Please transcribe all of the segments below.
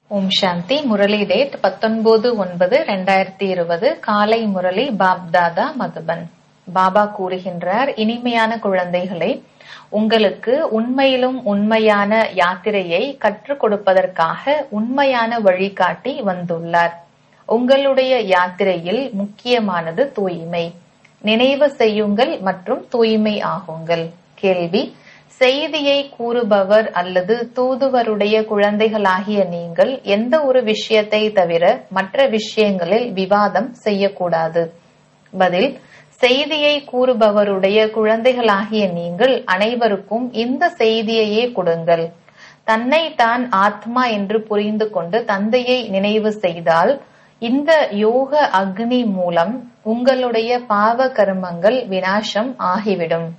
ஓம் சாந்தி Murali date பத்தொன்பது ஒன்பது ரெண்டாயிரத்தி இருபது காலை முரளி பாப்தாதா மதுபன் பாபா கூறுகின்றார் இனிமையான குழந்தைகளே உங்களுக்கு உண்மையிலும் உண்மையான யாத்திரையை கற்றுக் கொடுப்பதற்காக உண்மையான வழிகாட்டி வந்துள்ளார் உங்களுடைய யாத்திரையில் முக்கியமானது தூய்மை நினைவு செய்யுங்கள் மற்றும் தூய்மை ஆகுங்கள் கேள்வி செய்தியை கூறுபவர் அல்லது தூதுவருடைய குழந்தைகளாகிய நீங்கள் எந்த ஒரு விஷயத்தை தவிர மற்ற விஷயங்களில் விவாதம் செய்யக்கூடாது பதில் செய்தியை கூறுபவருடைய குழந்தைகளாகிய நீங்கள் அனைவருக்கும் இந்த செய்தியையே கொடுங்கள் தன்னை தான் ஆத்மா என்று புரிந்து கொண்டு தந்தையை நினைவு செய்தால் இந்த யோக அக்னி மூலம் உங்களுடைய பாவ கர்மங்கள் வினாசம் ஆகிவிடும்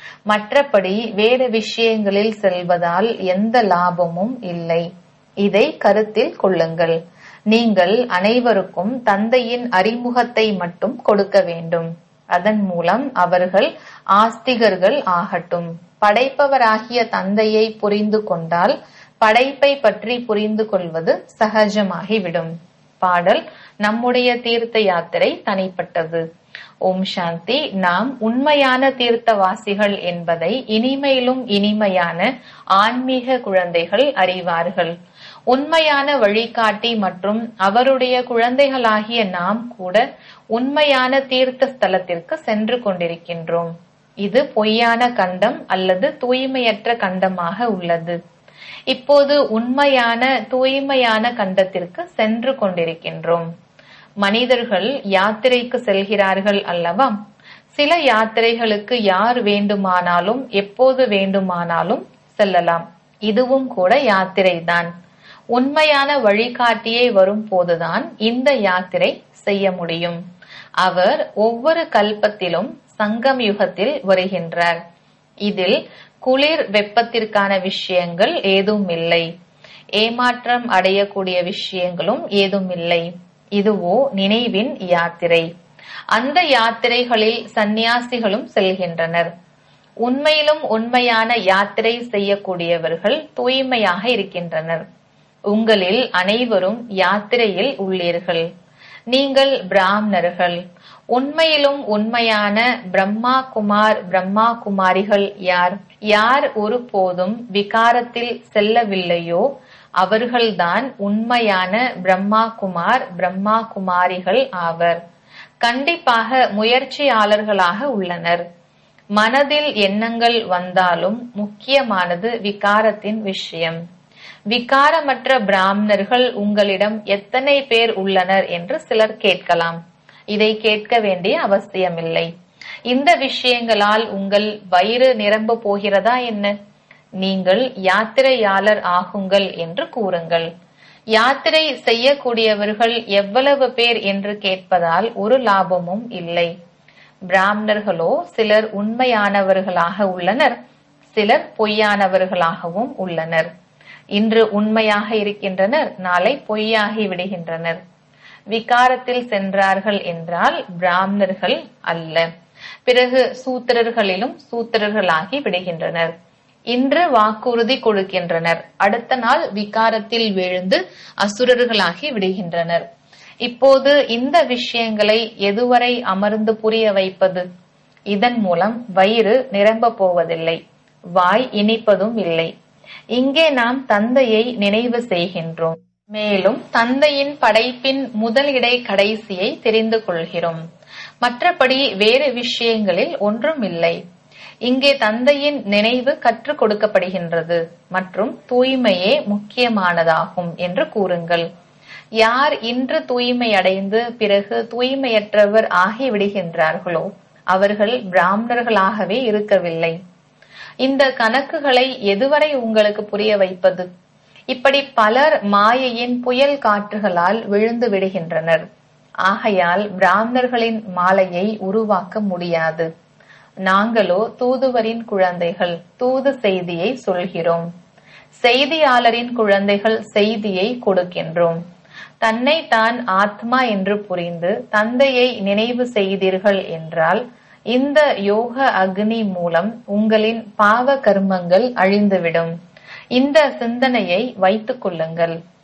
மற்றபடி வேறு விஷயங்களில் செல்வதால் எந்த லாபமும் இல்லை இதை கருத்தில் கொள்ளுங்கள் நீங்கள் அனைவருக்கும் தந்தையின் அறிமுகத்தை மட்டும் கொடுக்க வேண்டும் அதன் மூலம் அவர்கள் ஆஸ்திகர்கள் ஆகட்டும் படைப்பவராகிய தந்தையை புரிந்து கொண்டால் படைப்பை பற்றி புரிந்து கொள்வது சகஜமாகிவிடும் பாடல் நம்முடைய தீர்த்த யாத்திரை தனிப்பட்டது ஓம் சாந்தி நாம் உண்மையான தீர்த்தவாசிகள் என்பதை இனிமையிலும் இனிமையான ஆன்மீக குழந்தைகள் அறிவார்கள் உண்மையான வழிகாட்டி மற்றும் அவருடைய குழந்தைகளாகிய நாம் கூட உண்மையான தீர்த்த ஸ்தலத்திற்கு சென்று கொண்டிருக்கின்றோம் இது பொய்யான கண்டம் அல்லது தூய்மையற்ற கண்டமாக உள்ளது இப்போது உண்மையான தூய்மையான கண்டத்திற்கு சென்று கொண்டிருக்கின்றோம் மனிதர்கள் யாத்திரைக்கு செல்கிறார்கள் அல்லவா சில யாத்திரைகளுக்கு யார் வேண்டுமானாலும் எப்போது வேண்டுமானாலும் செல்லலாம் இதுவும் கூட யாத்திரைதான் உண்மையான வழிகாட்டியே வரும் போதுதான் இந்த யாத்திரை செய்ய முடியும் அவர் ஒவ்வொரு கல்பத்திலும் சங்கம் யுகத்தில் வருகின்றார் இதில் குளிர் வெப்பத்திற்கான விஷயங்கள் ஏதும் இல்லை ஏமாற்றம் அடையக்கூடிய விஷயங்களும் ஏதும் இல்லை இதுவோ நினைவின் யாத்திரை அந்த யாத்திரைகளில் சந்நியாசிகளும் செல்கின்றனர் உண்மையிலும் உண்மையான யாத்திரை செய்யக்கூடியவர்கள் தூய்மையாக இருக்கின்றனர் உங்களில் அனைவரும் யாத்திரையில் உள்ளீர்கள் நீங்கள் பிராமணர்கள் உண்மையிலும் உண்மையான பிரம்மா குமார் பிரம்மா குமாரிகள் யார் யார் ஒருபோதும் விகாரத்தில் செல்லவில்லையோ அவர்கள்தான் உண்மையான பிரம்மா குமார் பிரம்மா குமாரிகள் ஆவர் கண்டிப்பாக முயற்சியாளர்களாக உள்ளனர் மனதில் எண்ணங்கள் வந்தாலும் முக்கியமானது விகாரத்தின் விஷயம் விகாரமற்ற பிராமணர்கள் உங்களிடம் எத்தனை பேர் உள்ளனர் என்று சிலர் கேட்கலாம் இதை கேட்க வேண்டிய அவசியமில்லை இந்த விஷயங்களால் உங்கள் வயிறு நிரம்ப போகிறதா என்ன நீங்கள் யாத்திரையாளர் ஆகுங்கள் என்று கூறுங்கள் யாத்திரை செய்யக்கூடியவர்கள் எவ்வளவு பேர் என்று கேட்பதால் ஒரு லாபமும் இல்லை பிராமணர்களோ சிலர் உண்மையானவர்களாக உள்ளனர் சிலர் பொய்யானவர்களாகவும் உள்ளனர் இன்று உண்மையாக இருக்கின்றனர் நாளை பொய்யாகி விடுகின்றனர் விகாரத்தில் சென்றார்கள் என்றால் பிராமணர்கள் அல்ல பிறகு சூத்திரர்களிலும் சூத்திரர்களாகி விடுகின்றனர் இன்று வாக்குறுதி கொடுக்கின்றனர் அடுத்த நாள் விகாரத்தில் விழுந்து அசுரர்களாகி விடுகின்றனர் இப்போது இந்த விஷயங்களை எதுவரை அமர்ந்து புரிய வைப்பது இதன் மூலம் வயிறு நிரம்ப போவதில்லை வாய் இனிப்பதும் இல்லை இங்கே நாம் தந்தையை நினைவு செய்கின்றோம் மேலும் தந்தையின் படைப்பின் முதலிடை கடைசியை தெரிந்து கொள்கிறோம் மற்றபடி வேறு விஷயங்களில் ஒன்றும் இல்லை இங்கே தந்தையின் நினைவு கற்றுக் கொடுக்கப்படுகின்றது மற்றும் தூய்மையே முக்கியமானதாகும் என்று கூறுங்கள் யார் இன்று தூய்மை அடைந்து பிறகு தூய்மையற்றவர் ஆகிவிடுகின்றார்களோ அவர்கள் பிராமணர்களாகவே இருக்கவில்லை இந்த கணக்குகளை எதுவரை உங்களுக்கு புரிய வைப்பது இப்படி பலர் மாயையின் புயல் காற்றுகளால் விழுந்து விடுகின்றனர் ஆகையால் பிராமணர்களின் மாலையை உருவாக்க முடியாது நாங்களோ தூதுவரின் குழந்தைகள் தூது செய்தியை சொல்கிறோம் செய்தியாளரின் குழந்தைகள் செய்தியை கொடுக்கின்றோம் தன்னை தான் ஆத்மா என்று புரிந்து தந்தையை நினைவு செய்தீர்கள் என்றால் இந்த யோக அக்னி மூலம் உங்களின் பாவ கர்மங்கள் அழிந்துவிடும் இந்த சிந்தனையை வைத்துக் கொள்ளுங்கள்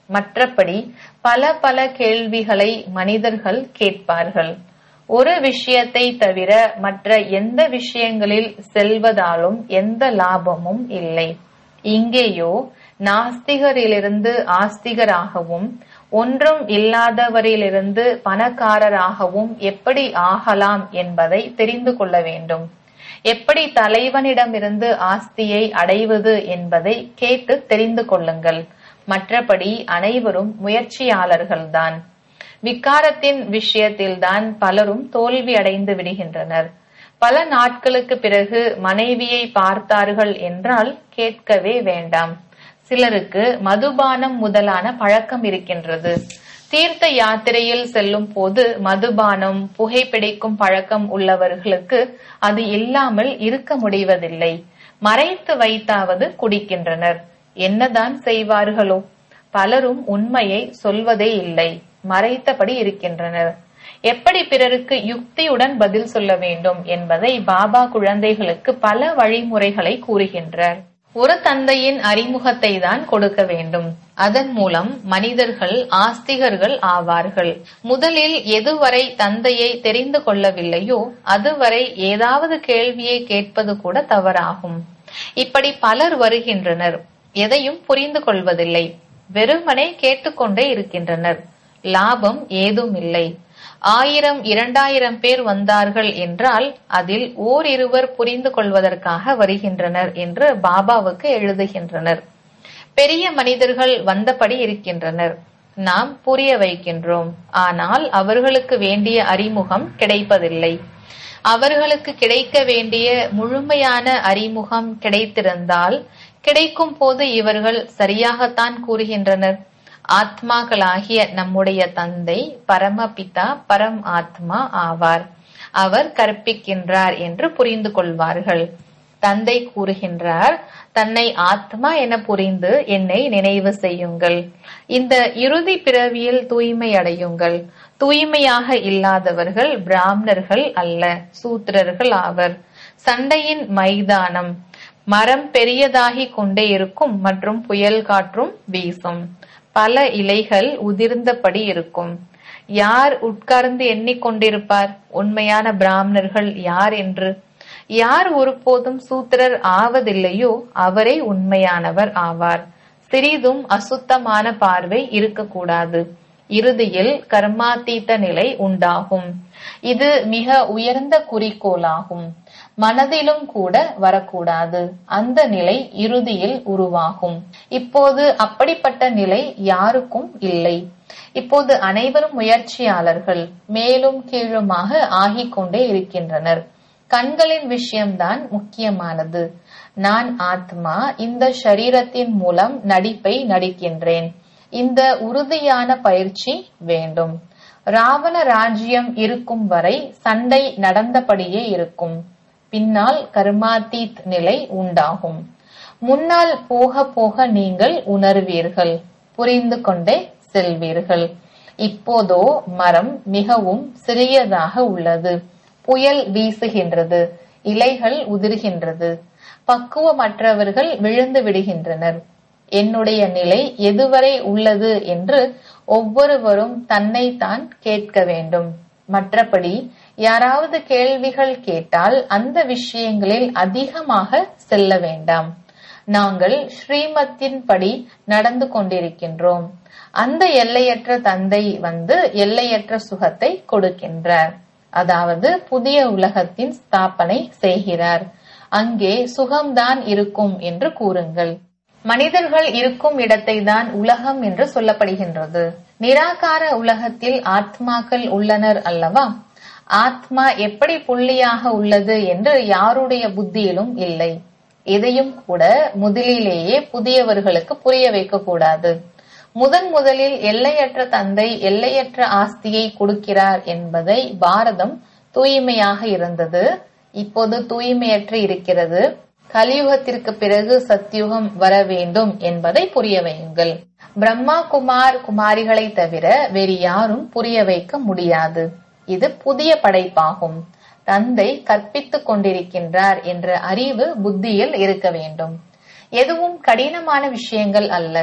மற்றபடி பல பல கேள்விகளை மனிதர்கள் கேட்பார்கள் ஒரு விஷயத்தை தவிர மற்ற எந்த விஷயங்களில் செல்வதாலும் எந்த லாபமும் இல்லை இங்கேயோ நாஸ்திகரிலிருந்து ஆஸ்திகராகவும் ஒன்றும் இல்லாதவரிலிருந்து பணக்காரராகவும் எப்படி ஆகலாம் என்பதை தெரிந்து கொள்ள வேண்டும் எப்படி தலைவனிடமிருந்து ஆஸ்தியை அடைவது என்பதை கேட்டு தெரிந்து கொள்ளுங்கள் மற்றபடி அனைவரும் முயற்சியாளர்கள்தான் விக்காரத்தின் விஷயத்தில்தான் பலரும் தோல்வி அடைந்து விடுகின்றனர் பல நாட்களுக்கு பிறகு மனைவியை பார்த்தார்கள் என்றால் கேட்கவே வேண்டாம் சிலருக்கு மதுபானம் முதலான பழக்கம் இருக்கின்றது தீர்த்த யாத்திரையில் செல்லும் போது மதுபானம் புகைப்பிடிக்கும் பழக்கம் உள்ளவர்களுக்கு அது இல்லாமல் இருக்க முடிவதில்லை மறைத்து வைத்தாவது குடிக்கின்றனர் என்னதான் செய்வார்களோ பலரும் உண்மையை சொல்வதே இல்லை மறைத்தபடி இருக்கின்றனர் எப்படி பிறருக்கு யுக்தியுடன் பதில் சொல்ல வேண்டும் என்பதை பாபா குழந்தைகளுக்கு பல வழிமுறைகளை கூறுகின்றார் ஒரு தந்தையின் அறிமுகத்தை தான் கொடுக்க வேண்டும் அதன் மூலம் மனிதர்கள் ஆஸ்திகர்கள் ஆவார்கள் முதலில் எதுவரை தந்தையை தெரிந்து கொள்ளவில்லையோ அதுவரை ஏதாவது கேள்வியை கேட்பது கூட தவறாகும் இப்படி பலர் வருகின்றனர் எதையும் புரிந்து கொள்வதில்லை வெறுமனே கேட்டுக்கொண்டே இருக்கின்றனர் லாபம் ஏதும் இல்லை ஆயிரம் இரண்டாயிரம் பேர் வந்தார்கள் என்றால் அதில் ஓரிருவர் புரிந்து கொள்வதற்காக வருகின்றனர் என்று பாபாவுக்கு எழுதுகின்றனர் பெரிய மனிதர்கள் வந்தபடி இருக்கின்றனர் நாம் புரிய வைக்கின்றோம் ஆனால் அவர்களுக்கு வேண்டிய அறிமுகம் கிடைப்பதில்லை அவர்களுக்கு கிடைக்க வேண்டிய முழுமையான அறிமுகம் கிடைத்திருந்தால் கிடைக்கும் போது இவர்கள் சரியாகத்தான் கூறுகின்றனர் ஆத்மாக்களாகிய நம்முடைய தந்தை பரமபிதா பரம் ஆத்மா ஆவார் அவர் கற்பிக்கின்றார் என்று புரிந்து கொள்வார்கள் தந்தை கூறுகின்றார் தன்னை ஆத்மா என புரிந்து என்னை நினைவு செய்யுங்கள் இந்த இறுதி பிறவியில் தூய்மை அடையுங்கள் தூய்மையாக இல்லாதவர்கள் பிராமணர்கள் அல்ல சூத்திரர்கள் ஆவர் சண்டையின் மைதானம் மரம் பெரியதாகி கொண்டே இருக்கும் மற்றும் புயல் காற்றும் வீசும் பல இலைகள் உதிர்ந்தபடி இருக்கும் யார் உட்கார்ந்து எண்ணிக்கொண்டிருப்பார் உண்மையான பிராமணர்கள் யார் என்று யார் ஒருபோதும் சூத்திரர் ஆவதில்லையோ அவரே உண்மையானவர் ஆவார் சிறிதும் அசுத்தமான பார்வை இருக்கக்கூடாது இறுதியில் கர்மாத்தீத்த நிலை உண்டாகும் இது மிக உயர்ந்த குறிக்கோளாகும் மனதிலும் கூட வரக்கூடாது அந்த நிலை இறுதியில் உருவாகும் இப்போது அப்படிப்பட்ட நிலை யாருக்கும் இல்லை இப்போது அனைவரும் முயற்சியாளர்கள் மேலும் கீழுமாக ஆகிக் கொண்டே இருக்கின்றனர் கண்களின் விஷயம்தான் முக்கியமானது நான் ஆத்மா இந்த ஷரீரத்தின் மூலம் நடிப்பை நடிக்கின்றேன் இந்த உறுதியான பயிற்சி வேண்டும் ராவண ராஜ்யம் இருக்கும் வரை சண்டை நடந்தபடியே இருக்கும் பின்னால் கர்மாத்தீத் நிலை உண்டாகும் முன்னால் போக போக நீங்கள் உணர்வீர்கள் புரிந்து கொண்டே செல்வீர்கள் இப்போதோ மரம் மிகவும் சிறியதாக உள்ளது புயல் வீசுகின்றது இலைகள் உதிர்கின்றது பக்குவமற்றவர்கள் விழுந்து விடுகின்றனர் என்னுடைய நிலை எதுவரை உள்ளது என்று ஒவ்வொருவரும் தன்னைத்தான் கேட்க வேண்டும் மற்றபடி யாராவது கேள்விகள் கேட்டால் அந்த விஷயங்களில் அதிகமாக செல்ல வேண்டாம் நாங்கள் ஸ்ரீமத்தின் படி நடந்து கொண்டிருக்கின்றோம் அந்த எல்லையற்ற தந்தை வந்து எல்லையற்ற சுகத்தை கொடுக்கின்றார் அதாவது புதிய உலகத்தின் ஸ்தாபனை செய்கிறார் அங்கே சுகம்தான் இருக்கும் என்று கூறுங்கள் மனிதர்கள் இருக்கும் இடத்தை தான் உலகம் என்று சொல்லப்படுகின்றது நிராகார உலகத்தில் ஆத்மாக்கள் உள்ளனர் அல்லவா ஆத்மா எப்படி புள்ளியாக உள்ளது என்று யாருடைய புத்தியிலும் இல்லை இதையும் கூட முதலிலேயே புதியவர்களுக்கு புரிய வைக்க கூடாது முதன் முதலில் எல்லையற்ற தந்தை எல்லையற்ற ஆஸ்தியை கொடுக்கிறார் என்பதை பாரதம் தூய்மையாக இருந்தது இப்போது தூய்மையற்று இருக்கிறது கலியுகத்திற்கு பிறகு சத்தியுகம் வர வேண்டும் என்பதை புரிய வையுங்கள் பிரம்மா குமார் குமாரிகளை தவிர வேறு யாரும் புரிய வைக்க முடியாது இது புதிய படைப்பாகும் தந்தை கற்பித்துக் கொண்டிருக்கின்றார் என்ற அறிவு புத்தியில் இருக்க வேண்டும் எதுவும் கடினமான விஷயங்கள் அல்ல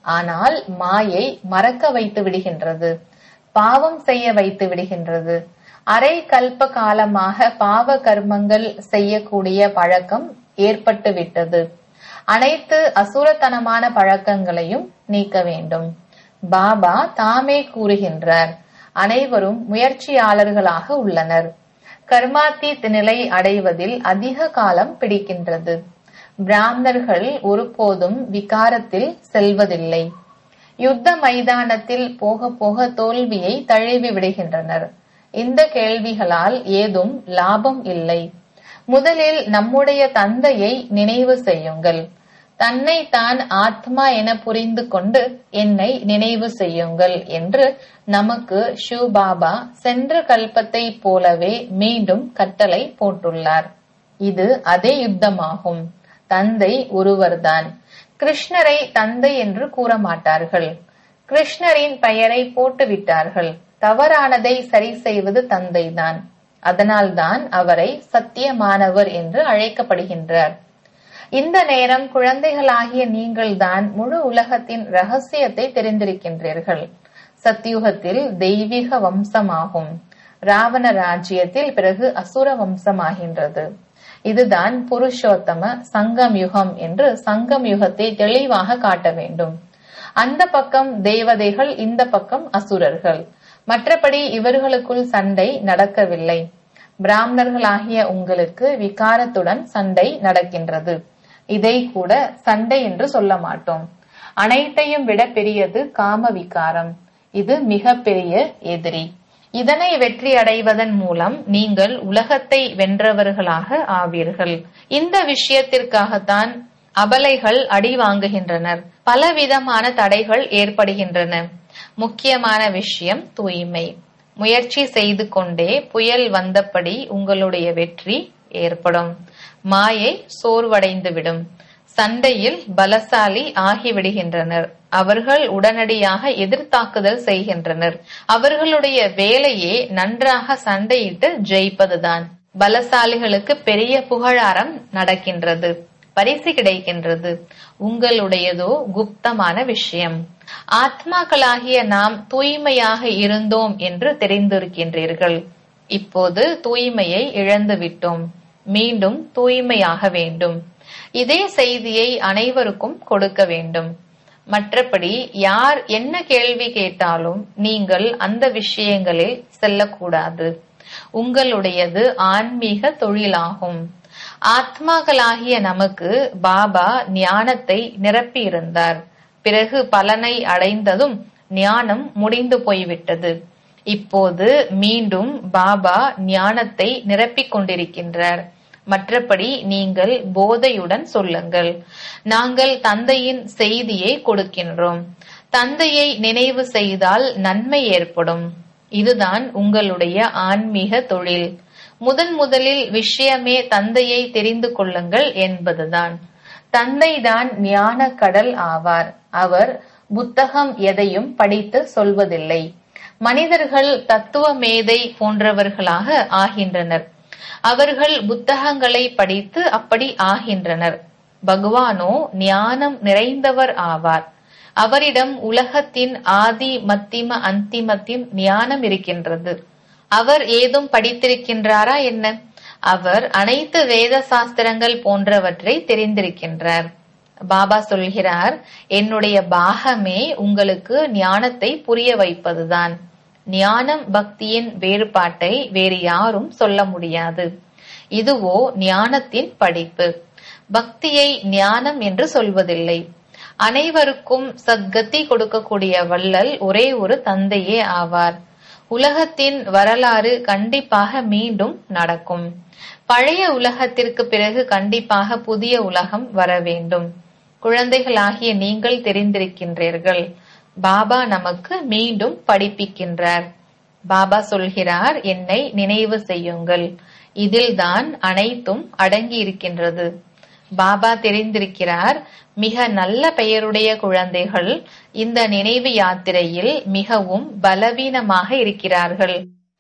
ஆனால் மாயை மறக்க வைத்து விடுகின்றது பாவம் செய்ய வைத்து விடுகின்றது அரை கல்ப காலமாக பாவ கர்மங்கள் செய்யக்கூடிய பழக்கம் ஏற்பட்டு விட்டது அனைத்து அசுரத்தனமான பழக்கங்களையும் நீக்க வேண்டும் பாபா தாமே கூறுகின்றார் அனைவரும் முயற்சியாளர்களாக உள்ளனர் கர்மாத்தீத் நிலை அடைவதில் அதிக காலம் பிடிக்கின்றது பிராமணர்கள் ஒருபோதும் விகாரத்தில் செல்வதில்லை யுத்த மைதானத்தில் போக போக தோல்வியை தழுவி விடுகின்றனர் இந்த கேள்விகளால் ஏதும் லாபம் இல்லை முதலில் நம்முடைய தந்தையை நினைவு செய்யுங்கள் தன்னை தான் ஆத்மா என புரிந்து கொண்டு என்னை நினைவு செய்யுங்கள் என்று நமக்கு ஷிவபாபா சென்ற கல்பத்தை போலவே மீண்டும் கட்டளை போட்டுள்ளார் இது அதே யுத்தமாகும் தந்தை ஒருவர்தான் கிருஷ்ணரை தந்தை என்று கூற மாட்டார்கள் கிருஷ்ணரின் பெயரை போட்டுவிட்டார்கள் தவறானதை சரி செய்வது தந்தைதான் அதனால்தான் அவரை சத்தியமானவர் என்று அழைக்கப்படுகின்றார் இந்த நேரம் குழந்தைகளாகிய நீங்கள்தான் முழு உலகத்தின் ரகசியத்தை தெரிந்திருக்கின்றீர்கள் சத்தியுகத்தில் தெய்வீக வம்சமாகும் ராவண ராஜ்யத்தில் பிறகு அசுர வம்சமாகின்றது இதுதான் புருஷோத்தம சங்கம் யுகம் என்று சங்கம் யுகத்தை தெளிவாக காட்ட வேண்டும் அந்த பக்கம் தேவதைகள் இந்த பக்கம் அசுரர்கள் மற்றபடி இவர்களுக்குள் சண்டை நடக்கவில்லை பிராமணர்களாகிய உங்களுக்கு விகாரத்துடன் சண்டை நடக்கின்றது இதை கூட சண்டை என்று சொல்ல மாட்டோம் அனைத்தையும் விட பெரியது காம விகாரம் இது மிக பெரிய எதிரி இதனை வெற்றி அடைவதன் மூலம் நீங்கள் உலகத்தை வென்றவர்களாக ஆவீர்கள் இந்த விஷயத்திற்காகத்தான் அபலைகள் அடி வாங்குகின்றனர் பலவிதமான தடைகள் ஏற்படுகின்றன முக்கியமான விஷயம் தூய்மை முயற்சி செய்து கொண்டே புயல் வந்தபடி உங்களுடைய வெற்றி ஏற்படும் மாயை சோர்வடைந்துவிடும் சண்டையில் பலசாலி ஆகிவிடுகின்றனர் அவர்கள் உடனடியாக எதிர்த்தாக்குதல் செய்கின்றனர் அவர்களுடைய வேலையே நன்றாக சண்டையிட்டு ஜெயிப்பதுதான் பலசாலிகளுக்கு பெரிய புகழாரம் நடக்கின்றது பரிசு கிடைக்கின்றது உங்களுடையதோ குப்தமான விஷயம் ஆத்மாக்களாகிய நாம் தூய்மையாக இருந்தோம் என்று தெரிந்திருக்கின்றீர்கள் இப்போது தூய்மையை இழந்து விட்டோம் மீண்டும் தூய்மையாக வேண்டும் இதே செய்தியை அனைவருக்கும் கொடுக்க வேண்டும் மற்றபடி யார் என்ன கேள்வி கேட்டாலும் நீங்கள் அந்த விஷயங்களில் செல்லக்கூடாது உங்களுடையது ஆன்மீக தொழிலாகும் ஆத்மாக்களாகிய நமக்கு பாபா ஞானத்தை நிரப்பியிருந்தார் பிறகு பலனை அடைந்ததும் ஞானம் முடிந்து போய்விட்டது இப்போது மீண்டும் பாபா ஞானத்தை நிரப்பிக் கொண்டிருக்கின்றார் மற்றபடி நீங்கள் போதையுடன் சொல்லுங்கள் நாங்கள் தந்தையின் செய்தியை கொடுக்கின்றோம் தந்தையை நினைவு செய்தால் நன்மை ஏற்படும் இதுதான் உங்களுடைய ஆன்மீக தொழில் முதன் முதலில் விஷயமே தந்தையை தெரிந்து கொள்ளுங்கள் என்பதுதான் தந்தைதான் ஞான கடல் ஆவார் அவர் புத்தகம் எதையும் படித்து சொல்வதில்லை மனிதர்கள் தத்துவ மேதை போன்றவர்களாக ஆகின்றனர் அவர்கள் புத்தகங்களை படித்து அப்படி ஆகின்றனர் பகவானோ ஞானம் நிறைந்தவர் ஆவார் அவரிடம் உலகத்தின் ஆதி மத்திம அந்திமத்தின் ஞானம் இருக்கின்றது அவர் ஏதும் படித்திருக்கின்றாரா என்ன அவர் அனைத்து வேத சாஸ்திரங்கள் போன்றவற்றை தெரிந்திருக்கின்றார் பாபா சொல்கிறார் என்னுடைய பாகமே உங்களுக்கு ஞானத்தை புரிய வைப்பதுதான் ஞானம் பக்தியின் வேறுபாட்டை வேறு யாரும் சொல்ல முடியாது இதுவோ ஞானத்தின் படிப்பு பக்தியை ஞானம் என்று சொல்வதில்லை அனைவருக்கும் சத்கதி கொடுக்கக்கூடிய வள்ளல் ஒரே ஒரு தந்தையே ஆவார் உலகத்தின் வரலாறு கண்டிப்பாக மீண்டும் நடக்கும் பழைய உலகத்திற்கு பிறகு கண்டிப்பாக புதிய உலகம் வர வேண்டும் குழந்தைகளாகிய நீங்கள் தெரிந்திருக்கின்றீர்கள் பாபா நமக்கு மீண்டும் படிப்பிக்கின்றார் பாபா சொல்கிறார் என்னை நினைவு செய்யுங்கள் இதில்தான் அனைத்தும் அடங்கி இருக்கின்றது பாபா தெரிந்திருக்கிறார் மிக நல்ல பெயருடைய குழந்தைகள் இந்த நினைவு யாத்திரையில் மிகவும் பலவீனமாக இருக்கிறார்கள்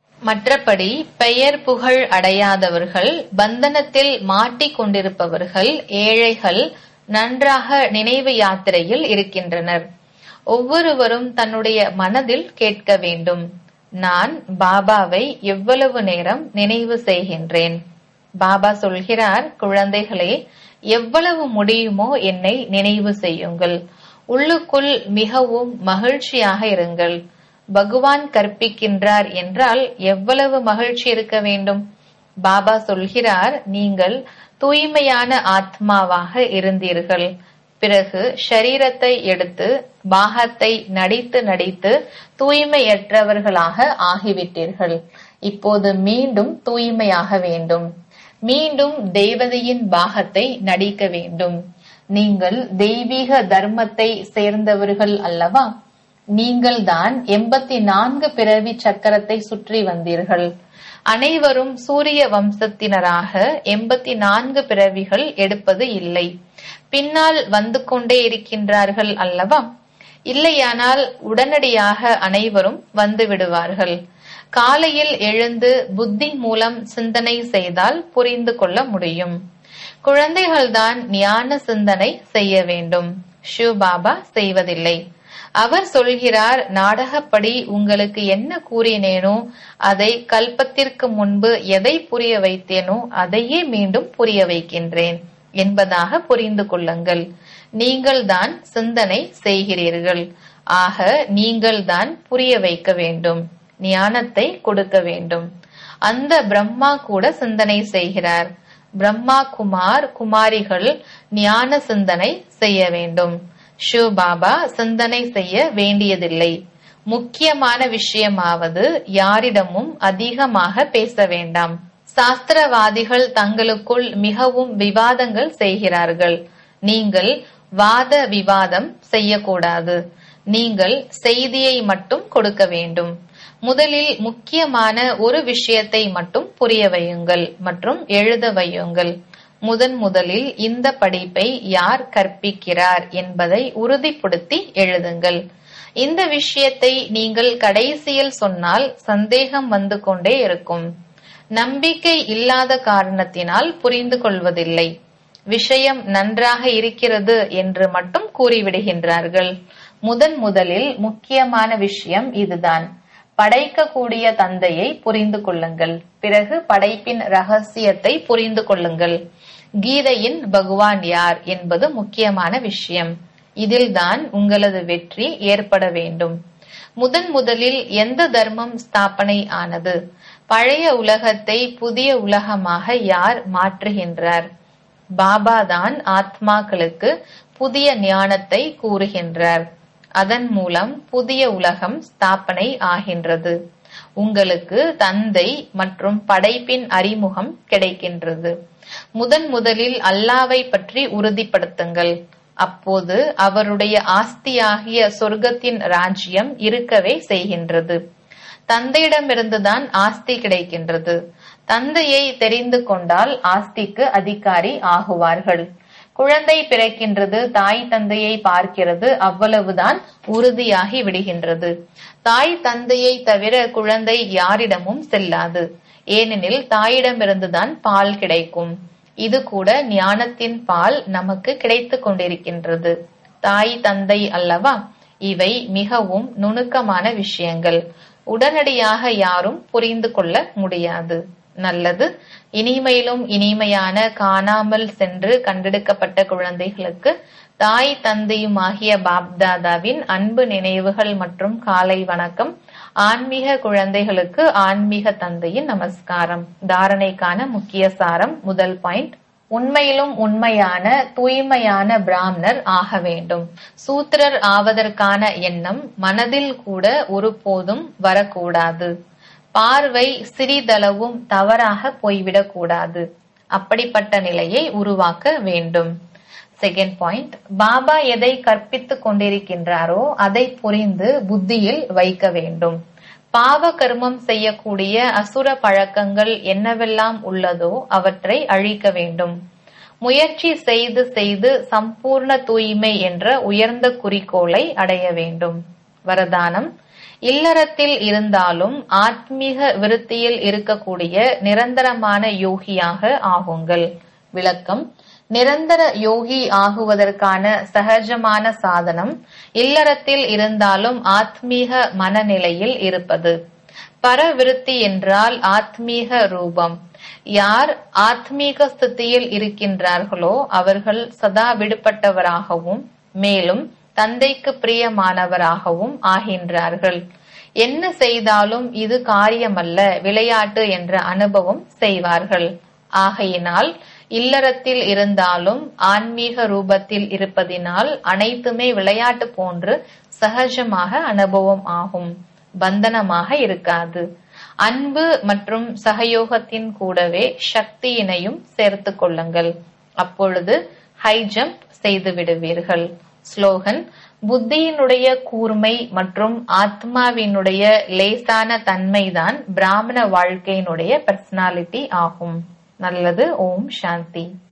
மற்றபடி பெயர் புகழ் அடையாதவர்கள் பந்தனத்தில் மாட்டிக் கொண்டிருப்பவர்கள் ஏழைகள் நன்றாக நினைவு யாத்திரையில் இருக்கின்றனர் ஒவ்வொருவரும் தன்னுடைய மனதில் கேட்க வேண்டும் நான் பாபாவை எவ்வளவு நேரம் நினைவு செய்கின்றேன் பாபா சொல்கிறார் குழந்தைகளே எவ்வளவு முடியுமோ என்னை நினைவு செய்யுங்கள் உள்ளுக்குள் மிகவும் மகிழ்ச்சியாக இருங்கள் பகவான் கற்பிக்கின்றார் என்றால் எவ்வளவு மகிழ்ச்சி இருக்க வேண்டும் பாபா சொல்கிறார் நீங்கள் தூய்மையான ஆத்மாவாக இருந்தீர்கள் பிறகு ஷரீரத்தை எடுத்து பாகத்தை நடித்து நடித்து தூய்மையற்றவர்களாக ஆகிவிட்டீர்கள் இப்போது மீண்டும் தூய்மையாக வேண்டும் மீண்டும் தேவதையின் பாகத்தை நடிக்க வேண்டும் நீங்கள் தெய்வீக தர்மத்தை சேர்ந்தவர்கள் அல்லவா நீங்கள்தான் எண்பத்தி நான்கு பிறவி சக்கரத்தை சுற்றி வந்தீர்கள் அனைவரும் சூரிய வம்சத்தினராக எண்பத்தி நான்கு பிறவிகள் எடுப்பது இல்லை பின்னால் வந்து கொண்டே இருக்கின்றார்கள் அல்லவா இல்லையானால் உடனடியாக அனைவரும் வந்து விடுவார்கள் காலையில் எழுந்து புத்தி மூலம் சிந்தனை செய்தால் புரிந்து கொள்ள முடியும் குழந்தைகள்தான் ஞான சிந்தனை செய்ய வேண்டும் ஷிவ் பாபா செய்வதில்லை அவர் சொல்கிறார் நாடகப்படி உங்களுக்கு என்ன கூறினேனோ அதை கல்பத்திற்கு முன்பு எதை புரிய வைத்தேனோ அதையே மீண்டும் புரிய வைக்கின்றேன் என்பதாக புரிந்து கொள்ளுங்கள் நீங்கள்தான் சிந்தனை செய்கிறீர்கள் ஆக நீங்கள்தான் புரிய வைக்க வேண்டும் ஞானத்தை கொடுக்க வேண்டும் அந்த பிரம்மா கூட சிந்தனை செய்கிறார் பிரம்மா குமார் குமாரிகள் ஞான சிந்தனை செய்ய வேண்டும் ஷிவ் பாபா சிந்தனை செய்ய வேண்டியதில்லை முக்கியமான விஷயமாவது யாரிடமும் அதிகமாக பேச வேண்டாம் சாஸ்திரவாதிகள் தங்களுக்குள் மிகவும் விவாதங்கள் செய்கிறார்கள் நீங்கள் வாத விவாதம் செய்யக்கூடாது நீங்கள் செய்தியை மட்டும் கொடுக்க வேண்டும் முதலில் முக்கியமான ஒரு விஷயத்தை மட்டும் புரிய வையுங்கள் மற்றும் எழுத வையுங்கள் முதன் முதலில் இந்த படிப்பை யார் கற்பிக்கிறார் என்பதை உறுதிப்படுத்தி எழுதுங்கள் இந்த விஷயத்தை நீங்கள் கடைசியில் சொன்னால் சந்தேகம் வந்து கொண்டே இருக்கும் நம்பிக்கை இல்லாத காரணத்தினால் புரிந்து கொள்வதில்லை விஷயம் நன்றாக இருக்கிறது என்று மட்டும் கூறிவிடுகின்றார்கள் முதன் முதலில் முக்கியமான விஷயம் இதுதான் படைக்கக்கூடிய தந்தையை புரிந்து கொள்ளுங்கள் பிறகு படைப்பின் ரகசியத்தை புரிந்து கொள்ளுங்கள் கீதையின் பகவான் யார் என்பது முக்கியமான விஷயம் இதில்தான் உங்களது வெற்றி ஏற்பட வேண்டும் முதன் முதலில் எந்த தர்மம் ஸ்தாபனை ஆனது பழைய உலகத்தை புதிய உலகமாக யார் மாற்றுகின்றார் பாபா தான் ஆத்மாக்களுக்கு புதிய ஞானத்தை கூறுகின்றார் அதன் மூலம் புதிய உலகம் ஸ்தாபனை ஆகின்றது உங்களுக்கு தந்தை மற்றும் படைப்பின் அறிமுகம் கிடைக்கின்றது முதன் முதலில் அல்லாவை பற்றி உறுதிப்படுத்துங்கள் அப்போது அவருடைய ஆஸ்தியாகிய சொர்க்கத்தின் ராஜ்யம் இருக்கவே செய்கின்றது தந்தையிடமிருந்துதான் ஆஸ்தி கிடைக்கின்றது தந்தையை தெரிந்து கொண்டால் ஆஸ்திக்கு அதிகாரி ஆகுவார்கள் குழந்தை பிறக்கின்றது தாய் தந்தையை பார்க்கிறது அவ்வளவுதான் உறுதியாகி விடுகின்றது தாய் தந்தையை தவிர குழந்தை யாரிடமும் செல்லாது ஏனெனில் தாயிடமிருந்துதான் பால் கிடைக்கும் இது கூட ஞானத்தின் பால் நமக்கு கிடைத்துக் கொண்டிருக்கின்றது தாய் தந்தை அல்லவா இவை மிகவும் நுணுக்கமான விஷயங்கள் உடனடியாக யாரும் புரிந்து கொள்ள முடியாது நல்லது இனிமையிலும் இனிமையான காணாமல் சென்று கண்டெடுக்கப்பட்ட குழந்தைகளுக்கு தாய் தந்தையுமாகிய பாப்தாதாவின் அன்பு நினைவுகள் மற்றும் காலை வணக்கம் ஆன்மீக குழந்தைகளுக்கு ஆன்மீக தந்தையின் நமஸ்காரம் தாரணைக்கான முக்கிய சாரம் முதல் பாயிண்ட் உண்மையிலும் உண்மையான தூய்மையான பிராமணர் ஆக வேண்டும் சூத்திரர் ஆவதற்கான எண்ணம் மனதில் கூட ஒருபோதும் வரக்கூடாது பார்வை சிறிதளவும் தவறாக போய்விடக்கூடாது அப்படிப்பட்ட நிலையை உருவாக்க வேண்டும் செகண்ட் பாயிண்ட் பாபா எதை கற்பித்துக் கொண்டிருக்கின்றாரோ அதை புரிந்து புத்தியில் வைக்க வேண்டும் பாவ கர்மம் செய்யக்கூடிய அசுர பழக்கங்கள் என்னவெல்லாம் உள்ளதோ அவற்றை அழிக்க வேண்டும் முயற்சி செய்து செய்து சம்பூர்ண தூய்மை என்ற உயர்ந்த குறிக்கோளை அடைய வேண்டும் வரதானம் இல்லறத்தில் இருந்தாலும் ஆத்மீக விருத்தியில் இருக்கக்கூடிய நிரந்தரமான யோகியாக ஆகுங்கள் விளக்கம் நிரந்தர யோகி ஆகுவதற்கான சகஜமான சாதனம் இல்லறத்தில் இருந்தாலும் ஆத்மீக மனநிலையில் இருப்பது பரவிருத்தி என்றால் ஆத்மீக ரூபம் யார் ஆத்மீக ஸ்திதியில் இருக்கின்றார்களோ அவர்கள் சதா விடுபட்டவராகவும் மேலும் தந்தைக்கு பிரியமானவராகவும் ஆகின்றார்கள் என்ன செய்தாலும் இது காரியமல்ல விளையாட்டு என்ற அனுபவம் செய்வார்கள் ஆகையினால் இல்லறத்தில் இருந்தாலும் ஆன்மீக ரூபத்தில் இருப்பதினால் அனைத்துமே விளையாட்டு போன்று சகஜமாக அனுபவம் ஆகும் பந்தனமாக இருக்காது அன்பு மற்றும் சகயோகத்தின் கூடவே சக்தியினையும் சேர்த்து கொள்ளுங்கள் அப்பொழுது ஹை ஜம்ப் செய்து விடுவீர்கள் ஸ்லோகன் புத்தியினுடைய கூர்மை மற்றும் ஆத்மாவினுடைய லேசான தன்மைதான் பிராமண வாழ்க்கையினுடைய பர்சனாலிட்டி ஆகும் நல்லது ஓம் சாந்தி